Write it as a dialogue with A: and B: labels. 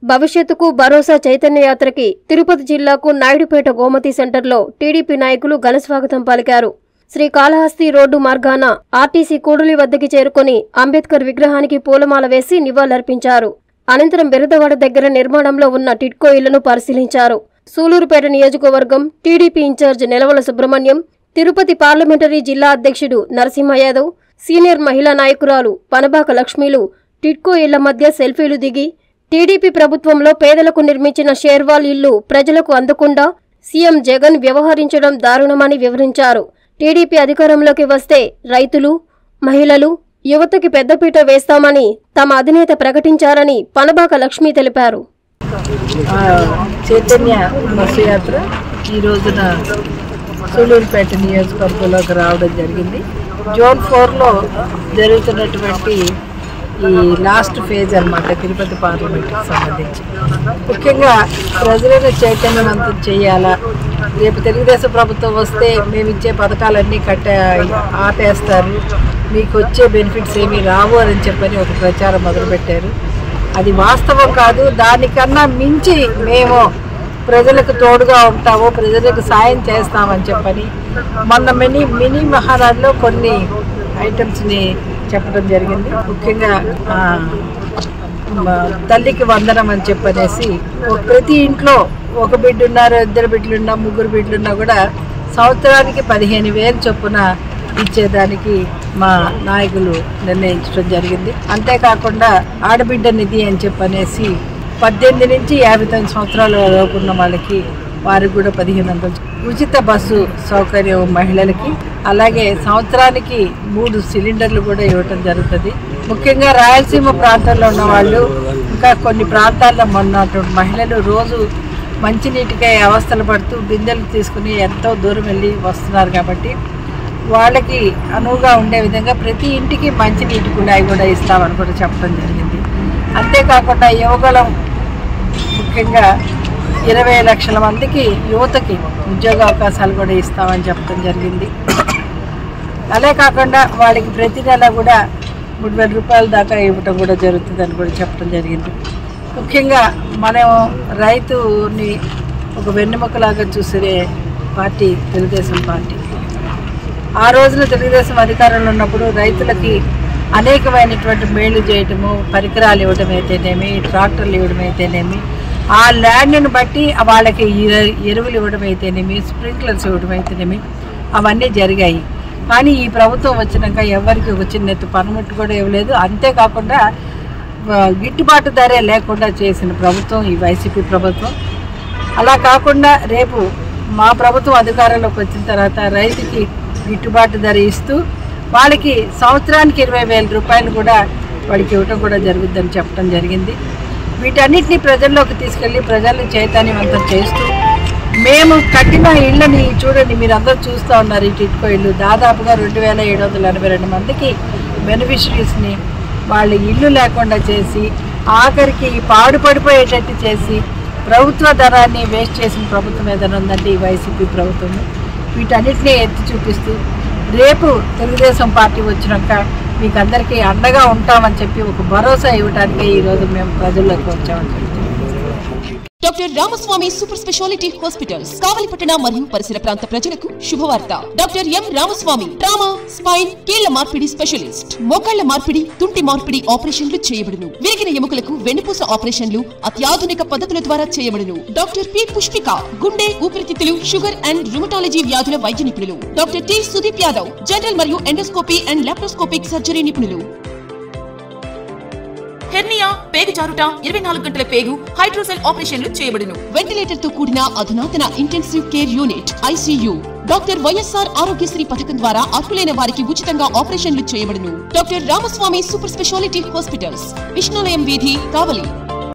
A: భవిష్యత్తుకు భరోసా చైతన్య యాత్రకి తిరుపతి జిల్లాకు నాయుడుపేట గోమతి సెంటర్లో టీడీపీ నాయకులు ఘనస్వాగతం పలికారు శ్రీకాళహస్తి రోడ్డు మార్గాన ఆర్టీసీ కూడలి వద్దకి చేరుకుని అంబేద్కర్ విగ్రహానికి పూలమాల వేసి నివాళులర్పించారు అనంతరం బిరదవాడ దగ్గర నిర్మాణంలో ఉన్న టిడ్కో ఇళ్లను పరిశీలించారు సూలూరుపేట నియోజకవర్గం TDP incharge Nelavala Subrahmanyam Tirupati parliamentary జిల్లా అధ్యక్షుడు నరసింహ యాదవ్ సీనియర్ మహిళా నాయకురాలు పనబాక లక్ష్మీలు టిడ్కో ఇళ్ల మధ్య సెల్ఫీలు దిగి టీడీపీ ప్రభుత్వంలో పేదలకు నిర్మించిన షేర్వాల్ ఇల్లు ప్రజలకు అందకుండా సీఎం జగన్ వ్యవహరించడం దారుణమని వివరించారు టీడీపీ అధికారంలోకి వస్తే రైతులు మహిళలు యువతకి పెద్దపీట వేస్తామని తమ అధినేత ప్రకటించారని పనబాక లక్ష్మి తెలిపారు
B: ఆ చైతన్య బస్సు యాత్ర ఈ రోజున సూలూరుపేట నియోజకవర్గంలోకి రావడం జరిగింది జోన్ ఫోర్లో జరుగుతున్నటువంటి ఈ లాస్ట్ ఫేజ్ అన్నమాట తిరుపతి పార్లమెంట్కి సంబంధించి ముఖ్యంగా ప్రజలను చైతన్యవంతం చేయాలా రేపు తెలుగుదేశం ప్రభుత్వం వస్తే మేము ఇచ్చే పథకాలన్నీ కట్ట ఆపేస్తారు మీకు వచ్చే బెనిఫిట్స్ ఏమీ రావు అని చెప్పని ఒక ప్రచారం మొదలుపెట్టారు అది వాస్తవం కాదు దానికన్నా మించి మేము ప్రజలకు తోడుగా ఉంటాము ప్రజలకు సాయం చేస్తామని చెప్పని మొన్న మినీ మినీ మహారాజ్లో కొన్ని ఐటమ్స్ని చెప్పడం జరిగింది ముఖ్యంగా ఆ, మ- తల్లికి వందనం అని చెప్పనేసి ఒక- ప్రతి ఇంట్లో ఒక బిడ్డ ఉన్నారు ఇద్దరు బిడ్డలున్నా ముగ్గురు బిడ్డలున్నా కూడా సంవత్సరానికి పదిహేను వేలు చొప్పున ఇచ్చేదానికి మా నాయకులు నిర్ణయించడం జరిగింది అంతేకాకుండా ఆడబిడ్డ నిధి అని చెప్పనేసి పద్దెనిమిది నుంచి యాభై తొమ్మిది సంవత్సరాల లోపు ఉన్న వాళ్ళకి వారికి కూడా పదిహేను వందలు ఉచిత బస్సు సౌకర్యం మహిళలకి అలాగే సంవత్సరానికి మూడు సిలిండర్లు కూడా ఇవ్వటం జరుగుతుంది ముఖ్యంగా రాయలసీమ ప్రాంతంలో ఉన్న వాళ్ళు ఇంకా కొన్ని ప్రాంతాల్లో మొన్నటువంటి మహిళలు రోజు మంచినీటికై అవస్థలు పడుతూ బిందెలు తీసుకుని ఎంతో దూరం వెళ్ళి వస్తున్నారు కాబట్టి వాళ్ళకి అనువుగా ఉండే విధంగా ప్రతి ఇంటికి మంచినీటి కుళాయి కూడా ఇస్తామని కూడా చెప్పడం జరిగింది అంతేకాకుండా యువగలం ముఖ్యంగా ఇరవై లక్షల మందికి యువతకి ఉద్యోగ అవకాశాలు కూడా ఇస్తామని చెప్పడం జరిగింది అదే కాకుండా వాళ్ళకి ప్రతి నెల కూడా మూడు వేల రూపాయల దాకా ఇవ్వటం కూడా జరుగుతుందని కూడా చెప్పడం జరిగింది ముఖ్యంగా మనం రైతుని ఒక వెన్నెముకలాగా చూసే పార్టీ తెలుగుదేశం పార్టీ ఆ రోజున తెలుగుదేశం అధికారంలో ఉన్నప్పుడు రైతులకి అనేకమైనటువంటి మేళ్లు చేయటము పరికరాలు ఇవ్వడం అయితేనేమి ట్రాక్టర్లు ఇవ్వడం అయితేనేమి ఆ ల్యాండ్ని బట్టి వాళ్ళకి ఎర- ఎరువులు ఇవ్వడం అయితేనేమి స్ప్రింక్లర్స్ ఇవ్వడం అయితేనేమి అవన్నీ జరిగాయి కానీ ఈ ప్రభుత్వం వచ్చినాక ఎవరికి ఒక చిన్న ఎత్తు పనిముట్టు కూడా ఇవ్వలేదు అంతేకాకుండా ఆ, గిట్టుబాటు ధరే లేకుండా చేసిన ప్రభుత్వం ఈ వైసీపీ ప్రభుత్వం అలా కాకుండా రేపు మా ప్రభుత్వం అధికారంలోకి వచ్చిన తర్వాత రైతుకి గిట్టుబాటు ధర ఇస్తూ వాళ్ళకి సంవత్సరానికి ఇరవై వేల రూపాయలు కూడా వాడికి ఇవ్వటం కూడా జరుగుద్దని చెప్పడం జరిగింది వీటన్నిటిని ప్రజల్లోకి తీసుకెళ్ళి ప్రజల్ని చైతన్యవంతం చేస్తూ మేము కట్టిన ఇళ్ళని చూడండి మీరు అందరూ చూస్తూ ఉన్నారు ఈ టిట్కో ఇల్లు దాదాపుగా రెండు వేల ఏడు వందల ఎనభై రెండు మందికి బెనిఫిషరీస్ని వాళ్ళ ఇల్లు లేకుండా చేసి ఆఖరికి పాడుపడిపోయేటట్టు చేసి ప్రభుత్వ ధనాన్ని వేస్ట్ చేసిన ప్రభుత్వం ఏదైనా ఉందంటే ఈ వైసీపీ ప్రభుత్వం వీటన్నిటిని ఎత్తి చూపిస్తూ రేపు తెలుగుదేశం పార్టీ వచ్చినాక మీకు అందరికీ అండగా ఉంటామని చెప్పి ఒక భరోసా ఇవ్వడానికి ఈరోజు మేము ప్రజల్లోకి వచ్చామని చెప్తున్నాం
C: doctor Ramaswamy super speciality hospitals కావలిపట్టణ మరియు పరిసర ప్రాంత ప్రజలకు శుభవార్త doctor M Ramaswamy trauma spine కీళ్ల మార్పిడి స్పెషలిస్ట్ మోకాళ్ల మార్పిడి తుంటి మార్పిడి ఆపరేషన్లు చేయబడును విరిగిన ఎముకలకు వెన్నుపూస ఆపరేషన్లు అత్యాధునిక పద్ధతుల ద్వారా చేయబడును డాక్టర్ పి పుష్పిక గుండె ఊపిరితిత్తులు షుగర్ అండ్ రుమటాలజీ వ్యాధుల వైద్య నిపుణులు doctor T Sudeep Yadav general మరియు ఎండోస్కోపీ అండ్ లాప్రోస్కోపిక్ సర్జరీ నిపుణులు హెర్నియా పేగు జారుట ఇరవై నాలుగు గంటల పేగు హైడ్రోసెల్ ఆపరేషన్లు చేయబడును వెంటిలేటర్ తో కూడిన అధునాతన intensive care unit ICU doctor YSR Aarogyasri పథకం ద్వారా అర్హులైన వారికి ఉచితంగా ఆపరేషన్లు చేయబడును doctor Ramaswamy super speciality hospitals Vishnulayam వీధి కావలి